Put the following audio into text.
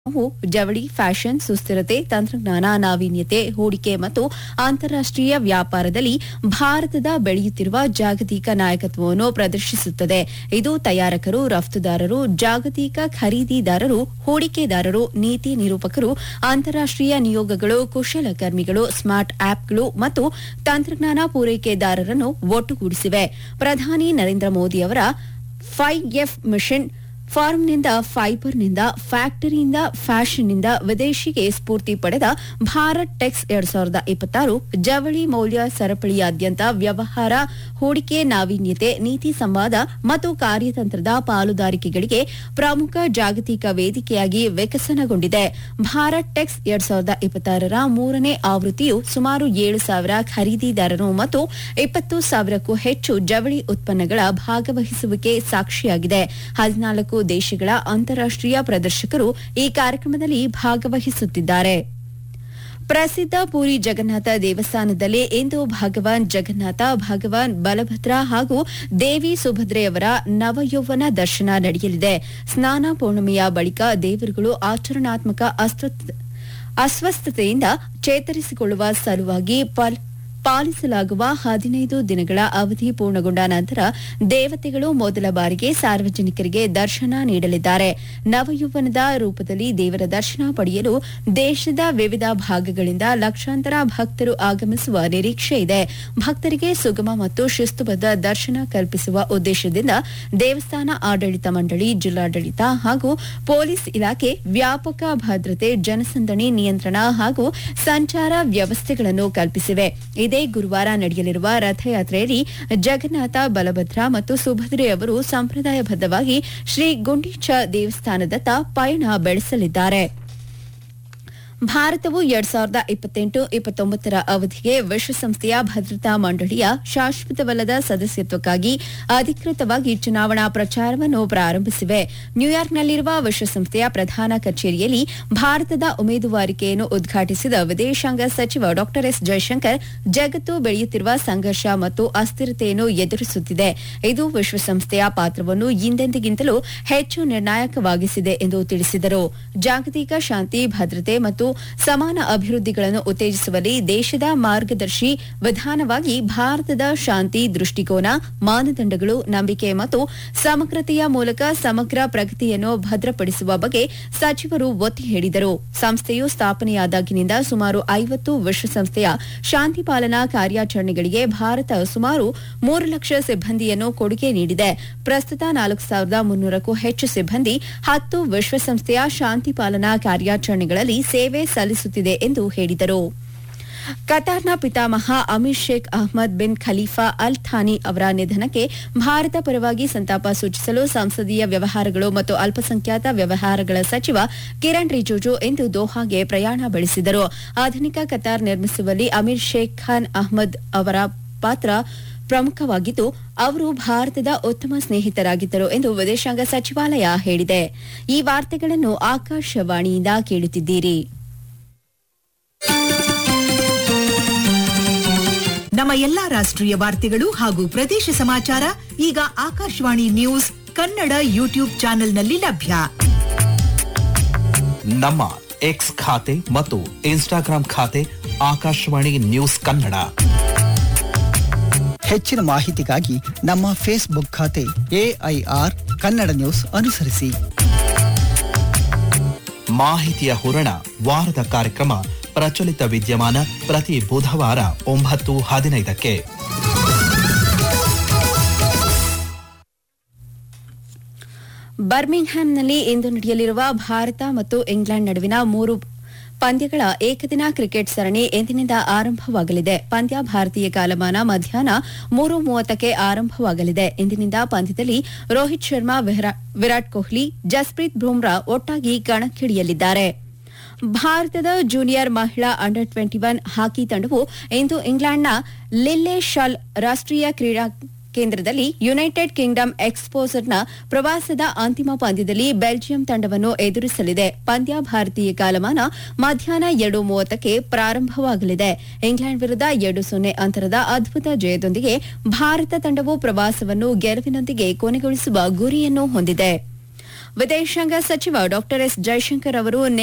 ನಾವು ಜವಳಿ ಫ್ಯಾಷನ್ ಸುಸ್ಥಿರತೆ ತಂತ್ರಜ್ಞಾನ ನಾವೀನ್ಯತೆ ಹೂಡಿಕೆ ಮತ್ತು ಅಂತಾರಾಷ್ಟೀಯ ವ್ಯಾಪಾರದಲ್ಲಿ ಭಾರತದ ಬೆಳೆಯುತ್ತಿರುವ ಜಾಗತಿಕ ನಾಯಕತ್ವವನ್ನು ಪ್ರದರ್ಶಿಸುತ್ತದೆ ಇದು ತಯಾರಕರು ರಫ್ತುದಾರರು ಜಾಗತಿಕ ಖರೀದಿದಾರರು ಹೂಡಿಕೆದಾರರು ನೀತಿ ನಿರೂಪಕರು ಅಂತಾರಾಷ್ಟೀಯ ನಿಯೋಗಗಳು ಕುಶಲಕರ್ಮಿಗಳು ಸ್ಮಾರ್ಟ್ ಆಪ್ಗಳು ಮತ್ತು ತಂತ್ರಜ್ಞಾನ ಪೂರೈಕೆದಾರರನ್ನು ಒಟ್ಟುಗೂಡಿಸಿವೆ ಪ್ರಧಾನಿ ನರೇಂದ್ರ ಮೋದಿ ಅವರ ಫೈವ್ ಎಫ್ ಮಿಷನ್ ಫಾರ್ಮ್ನಿಂದ ಫೈಬರ್ನಿಂದ ಫ್ಯಾಕ್ಟರಿಯಿಂದ ಫ್ಯಾಷನ್ನಿಂದ ವಿದೇಶಿಗೆ ಸ್ಫೂರ್ತಿ ಪಡೆದ ಭಾರತ್ ಟೆಕ್ಸ್ ಎರಡ್ ಸಾವಿರದ ಇಪ್ಪತ್ತಾರು ಜವಳಿ ಮೌಲ್ಯ ಸರಪಳಿಯಾದ್ಯಂತ ವ್ಯವಹಾರ ಹೂಡಿಕೆ ನಾವೀನ್ಯತೆ ನೀತಿ ಸಂವಾದ ಮತ್ತು ಕಾರ್ಯತಂತ್ರದ ಪಾಲುದಾರಿಕೆಗಳಿಗೆ ಪ್ರಮುಖ ಜಾಗತಿಕ ವೇದಿಕೆಯಾಗಿ ವಿಕಸನಗೊಂಡಿದೆ ಭಾರತ್ ಟೆಕ್ಸ್ ಎರಡ್ ಸಾವಿರದ ಇಪ್ಪತ್ತಾರರ ಮೂರನೇ ಆವೃತ್ತಿಯು ಸುಮಾರು ಏಳು ಸಾವಿರ ಖರೀದಿದಾರರು ಮತ್ತು ಇಪ್ಪತ್ತು ಸಾವಿರಕ್ಕೂ ಹೆಚ್ಚು ಜವಳಿ ಉತ್ಪನ್ನಗಳ ಭಾಗವಹಿಸುವಿಕೆ ಸಾಕ್ಷಿಯಾಗಿದೆ ಹದಿನಾಲ್ಕು ದೇಶಗಳ ಅಂತಾರಾಷ್ಟೀಯ ಪ್ರದರ್ಶಕರು ಈ ಕಾರ್ಯಕ್ರಮದಲ್ಲಿ ಭಾಗವಹಿಸುತ್ತಿದ್ದಾರೆ ಪ್ರಸಿದ್ಧ ಪುರಿ ಜಗನ್ನಾಥ ದೇವಸ್ಥಾನದಲ್ಲಿ ಇಂದು ಭಗವಾನ್ ಜಗನ್ನಾಥ ಭಗವಾನ್ ಬಲಭದ್ರ ಹಾಗೂ ದೇವಿ ಸುಭದ್ರೆಯವರ ನವಯೌವನ ದರ್ಶನ ನಡೆಯಲಿದೆ ಸ್ನಾನ ಪೂರ್ಣಿಮೆಯ ಬಳಿಕ ದೇವರುಗಳು ಆಚರಣಾತ್ಮಕ ಅಸ್ವಸ್ಥ- ಅಸ್ವಸ್ಥತೆಯಿಂದ ಚೇತರಿಸಿಕೊಳ್ಳುವ ಸಲುವಾಗಿ ಪಲ್- ಪಾಲಿಸಲಾಗುವ ಹದಿನೈದು ದಿನಗಳ ಅವಧಿ ಪೂರ್ಣಗೊಂಡ ನಂತರ ದೇವತೆಗಳು ಮೊದಲ ಬಾರಿಗೆ ಸಾರ್ವಜನಿಕರಿಗೆ ದರ್ಶನ ನೀಡಲಿದ್ದಾರೆ ನವಯೌವನದ ರೂಪದಲ್ಲಿ ದೇವರ ದರ್ಶನ ಪಡೆಯಲು ದೇಶದ ವಿವಿಧ ಭಾಗಗಳಿಂದ ಲಕ್ಷಾಂತರ ಭಕ್ತರು ಆಗಮಿಸುವ ನಿರೀಕ್ಷೆ ಇದೆ ಭಕ್ತರಿಗೆ ಸುಗಮ ಮತ್ತು ಶಿಸ್ತುಬದ್ಧ ದರ್ಶನ ಕಲ್ಪಿಸುವ ಉದ್ದೇಶದಿಂದ ದೇವಸ್ಥಾನ ಆಡಳಿತ ಮಂಡಳಿ ಜಿಲ್ಲಾಡಳಿತ ಹಾಗೂ ಪೊಲೀಸ್ ಇಲಾಖೆ ವ್ಯಾಪಕ ಭದ್ರತೆ ಜನಸಂದಣಿ ನಿಯಂತ್ರಣ ಹಾಗೂ ಸಂಚಾರ ವ್ಯವಸ್ಥೆಗಳನ್ನು ಕಲ್ಪಿಸಿವೆ ಇದೇ ಗುರುವಾರ ನಡೆಯಲಿರುವ ರಥಯಾತ್ರೆಯಲ್ಲಿ ಜಗನ್ನಾಥ ಬಲಭದ್ರ ಮತ್ತು ಸುಭದ್ರೆ ಅವರು ಸಂಪ್ರದಾಯಬದ್ಧವಾಗಿ ಶ್ರೀ ಗುಂಡೀಚ ದೇವಸ್ಥಾನದತ್ತ ಪಯಣ ಬೆಳೆಸಲಿದ್ದಾರೆ ಭಾರತವು ಎರಡ್ ಸಾವಿರದ ಇಪ್ಪತ್ತೆಂಟು ಇಪ್ಪತ್ತೊಂಬತ್ತರ ಅವಧಿಗೆ ವಿಶ್ವಸಂಸ್ಥೆಯ ಭದ್ರತಾ ಮಂಡಳಿಯ ಶಾಶ್ವತವಲ್ಲದ ಸದಸ್ಯತ್ವಕ್ಕಾಗಿ ಅಧಿಕೃತವಾಗಿ ಚುನಾವಣಾ ಪ್ರಚಾರವನ್ನು ಪ್ರಾರಂಭಿಸಿವೆ ನ್ಯೂಯಾರ್ಕ್ನಲ್ಲಿರುವ ವಿಶ್ವಸಂಸ್ಥೆಯ ಪ್ರಧಾನ ಕಚೇರಿಯಲ್ಲಿ ಭಾರತದ ಉಮೇದುವಾರಿಕೆಯನ್ನು ಉದ್ಘಾಟಿಸಿದ ವಿದೇಶಾಂಗ ಸಚಿವ ಡಾ ಎಸ್ ಜಯಶಂಕರ್ ಜಗತ್ತು ಬೆಳೆಯುತ್ತಿರುವ ಸಂಘರ್ಷ ಮತ್ತು ಅಸ್ಥಿರತೆಯನ್ನು ಎದುರಿಸುತ್ತಿದೆ ಇದು ವಿಶ್ವಸಂಸ್ಥೆಯ ಪಾತ್ರವನ್ನು ಹಿಂದೆಂದಿಗಿಂತಲೂ ಹೆಚ್ಚು ನಿರ್ಣಾಯಕವಾಗಿಸಿದೆ ಎಂದು ತಿಳಿಸಿದರು ಜಾಗತಿಕ ಶಾಂತಿ ಭದ್ರತೆ ಮತ್ತು ಸಮಾನ ಅಭಿವೃದ್ಧಿಗಳನ್ನು ಉತ್ತೇಜಿಸುವಲ್ಲಿ ದೇಶದ ಮಾರ್ಗದರ್ಶಿ ವಿಧಾನವಾಗಿ ಭಾರತದ ಶಾಂತಿ ದೃಷ್ಟಿಕೋನ ಮಾನದಂಡಗಳು ನಂಬಿಕೆ ಮತ್ತು ಸಮಗ್ರತೆಯ ಮೂಲಕ ಸಮಗ್ರ ಪ್ರಗತಿಯನ್ನು ಭದ್ರಪಡಿಸುವ ಬಗ್ಗೆ ಸಚಿವರು ಒತ್ತಿ ಹೇಳಿದರು ಸಂಸ್ಥೆಯು ಸ್ಥಾಪನೆಯಾದಾಗಿನಿಂದ ಸುಮಾರು ಐವತ್ತು ವಿಶ್ವಸಂಸ್ಥೆಯ ಶಾಂತಿ ಪಾಲನಾ ಕಾರ್ಯಾಚರಣೆಗಳಿಗೆ ಭಾರತ ಸುಮಾರು ಮೂರು ಲಕ್ಷ ಸಿಬ್ಬಂದಿಯನ್ನು ಕೊಡುಗೆ ನೀಡಿದೆ ಪ್ರಸ್ತುತ ನಾಲ್ಕು ಸಾವಿರದ ಮುನ್ನೂರಕ್ಕೂ ಹೆಚ್ಚು ಸಿಬ್ಬಂದಿ ಹತ್ತು ವಿಶ್ವಸಂಸ್ಥೆಯ ಶಾಂತಿ ಪಾಲನಾ ಕಾರ್ಯಾಚರಣೆಗಳಲ್ಲಿ ಸೇವೆ ಸಲ್ಲಿಸುತ್ತಿದೆ ಎಂದು ಹೇಳಿದರು ಕತಾರ್ನ ಪಿತಾಮಹ Amir Sheikh Ahmad bin Khalifa Al Thani ಅವರ ನಿಧನಕ್ಕೆ ಭಾರತ ಪರವಾಗಿ ಸಂತಾಪ ಸೂಚಿಸಲು ಸಂಸದೀಯ ವ್ಯವಹಾರಗಳು ಮತ್ತು ಅಲ್ಪಸಂಖ್ಯಾತ ವ್ಯವಹಾರಗಳ ಸಚಿವ ಕಿರಣ್ ರಿಜಿಜು ಇಂದು ದೋಹಾಗೆ ಪ್ರಯಾಣ ಬೆಳೆಸಿದರು ಆಧುನಿಕ ಕತಾರ್ ನಿರ್ಮಿಸುವಲ್ಲಿ ಅಮೀರ್ ಶೇಖ್ ಖಾನ್ ಅಹ್ಮದ್ ಅವರ ಪಾತ್ರ ಪ್ರಮುಖವಾಗಿದ್ದು ಅವರು ಭಾರತದ ಉತ್ತಮ ಸ್ನೇಹಿತರಾಗಿದ್ದರು ಎಂದು ವಿದೇಶಾಂಗ ಸಚಿವಾಲಯ ಹೇಳಿದೆ ಈ ವಾರ್ತೆಗಳನ್ನು ಆಕಾಶವಾಣಿಯಿಂದ ಕೇಳುತ್ತಿದ್ದೀರಿ ನಮ್ಮ ಎಲ್ಲಾ ರಾಷ್ಟ್ರೀಯ ವಾರ್ತೆಗಳು ಹಾಗೂ ಪ್ರದೇಶ ಸಮಾಚಾರ ಈಗ ಆಕಾಶವಾಣಿ ನ್ಯೂಸ್ ಕನ್ನಡ ಯೂಟ್ಯೂಬ್ ಚಾನೆಲ್ನಲ್ಲಿ ಲಭ್ಯ ನಮ್ಮ ಎಕ್ಸ್ ಖಾತೆ ಮತ್ತು ಇನ್ಸ್ಟಾಗ್ರಾಂ ಖಾತೆ ಆಕಾಶವಾಣಿ ನ್ಯೂಸ್ ಕನ್ನಡ ಹೆಚ್ಚಿನ ಮಾಹಿತಿಗಾಗಿ ನಮ್ಮ ಫೇಸ್ಬುಕ್ ಖಾತೆ ಎಐಆರ್ ಕನ್ನಡ ನ್ಯೂಸ್ ಅನುಸರಿಸಿ ಮಾಹಿತಿಯ ಹೂರಣ ವಾರದ ಕಾರ್ಯಕ್ರಮ ಪ್ರಚಲಿತ ವಿದ್ಯಮಾನ ಪ್ರತಿ ಬುಧವಾರ ಒಂಬತ್ತು ಹದಿನೈದಕ್ಕೆ ಬರ್ಮಿಂಗ್ಹ್ಯಾಮ್ನಲ್ಲಿ ಇಂದು ನಡೆಯಲಿರುವ ಭಾರತ ಮತ್ತು ಇಂಗ್ಲೆಂಡ್ ನಡುವಿನ ಮೂರು ಪಂದ್ಯಗಳ ಏಕದಿನ ಕ್ರಿಕೆಟ್ ಸರಣಿ ಎಂದಿನಿಂದ ಆರಂಭವಾಗಲಿದೆ ಪಂದ್ಯ ಭಾರತೀಯ ಕಾಲಮಾನ ಮಧ್ಯಾಹ್ನ ಮೂರು ಮೂವತ್ತಕ್ಕೆ ಆರಂಭವಾಗಲಿದೆ ಇಂದಿನಿಂದ ಪಂದ್ಯದಲ್ಲಿ ರೋಹಿತ್ ಶರ್ಮಾ ವಿರಾ- ವಿರಾಟ್ ಕೊಹ್ಲಿ ಜಸ್ಪ್ರೀತ್ ಬುಮ್ರಾ ಒಟ್ಟಾಗಿ ಕಣಕ್ಕಿಳಿಯಲಿದ್ದಾರೆ ಭಾರತದ ಜೂನಿಯರ್ ಮಹಿಳಾ ಅಂಡರ್ ಟ್ವೆಂಟಿ ಒನ್ ಹಾಕಿ ತಂಡವು ಇಂದು ಇಂಗ್ಲೆಂಡ್ನ ಲಿಲ್ಲೆ ಶಾಲ್ ರಾಷ್ಟ್ರೀಯ ಕ್ರೀಡಾ ಕೇಂದ್ರದಲ್ಲಿ ಯುನೈಟೆಡ್ ಕಿಂಗ್ಡಮ್ ಎಕ್ಸ್ಪೋಸರ್ನ ಪ್ರವಾಸದ ಅಂತಿಮ ಪಂದ್ಯದಲ್ಲಿ ಬೆಲ್ಜಿಯಂ ತಂಡವನ್ನು ಎದುರಿಸಲಿದೆ ಪಂದ್ಯ ಭಾರತೀಯ ಕಾಲಮಾನ ಮಧ್ಯಾಹ್ನ ಎರಡು ಮೂವತ್ತಕ್ಕೆ ಪ್ರಾರಂಭವಾಗಲಿದೆ ಇಂಗ್ಲೆಂಡ್ ವಿರುದ್ಧ ಎರಡು ಸೊನ್ನೆ ಅಂತರದ ಅದ್ಭುತ ಜಯದೊಂದಿಗೆ ಭಾರತ ತಂಡವು ಪ್ರವಾಸವನ್ನು ಗೆಲುವಿನೊಂದಿಗೆ ಕೊನೆಗೊಳಿಸುವ ಗುರಿಯನ್ನು ಹೊಂದಿದೆ ವಿದೇಶಾಂಗ ಸಚಿವ ಡಾ ಎಸ್ ಜೈಶಂಕರ್ ಅವರು